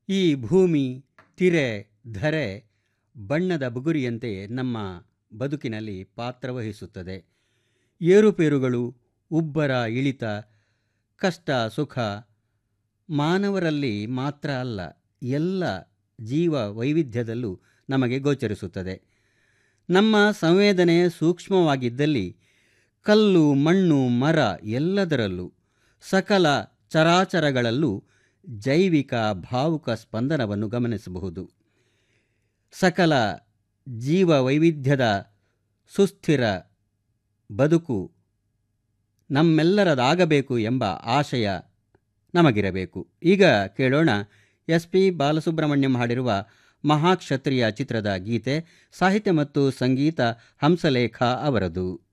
ಈ ಭೂಮಿ ತಿರೆ ಧರೆ ಬಣ್ಣದ ಬುಗುರಿಯಂತೆ ನಮ್ಮ ಬದುಕಿನಲ್ಲಿ ಪಾತ್ರವಹಿಸುತ್ತದೆ ಏರುಪೇರುಗಳು ಉಬ್ಬರ ಇಳಿತ ಕಷ್ಟ ಸುಖ ಮಾನವರಲ್ಲಿ ಮಾತ್ರ ಅಲ್ಲ ಎಲ್ಲ ಜೀವ ವೈವಿಧ್ಯದಲ್ಲೂ ನಮಗೆ ಗೋಚರಿಸುತ್ತದೆ ನಮ್ಮ ಸಂವೇದನೆ ಸೂಕ್ಷ್ಮವಾಗಿದ್ದಲ್ಲಿ ಕಲ್ಲು ಮಣ್ಣು ಮರ ಎಲ್ಲದರಲ್ಲೂ ಸಕಲ ಚರಾಚರಗಳಲ್ಲೂ ಜೈವಿಕ ಭಾವುಕ ಸ್ಪಂದನವನ್ನು ಗಮನಿಸಬಹುದು ಸಕಲ ಜೀವ ವೈವಿಧ್ಯದ ಸುಸ್ಥಿರ ಬದುಕು ನಮ್ಮೆಲ್ಲರದಾಗಬೇಕು ಎಂಬ ಆಶಯ ನಮಗಿರಬೇಕು ಈಗ ಕೇಳೋಣ ಎಸ್ ಪಿ ಬಾಲಸುಬ್ರಹ್ಮಣ್ಯಂ ಹಾಡಿರುವ ಮಹಾಕ್ಷತ್ರಿಯ ಚಿತ್ರದ ಗೀತೆ ಸಾಹಿತ್ಯ ಮತ್ತು ಸಂಗೀತ ಹಂಸಲೇಖ ಅವರದು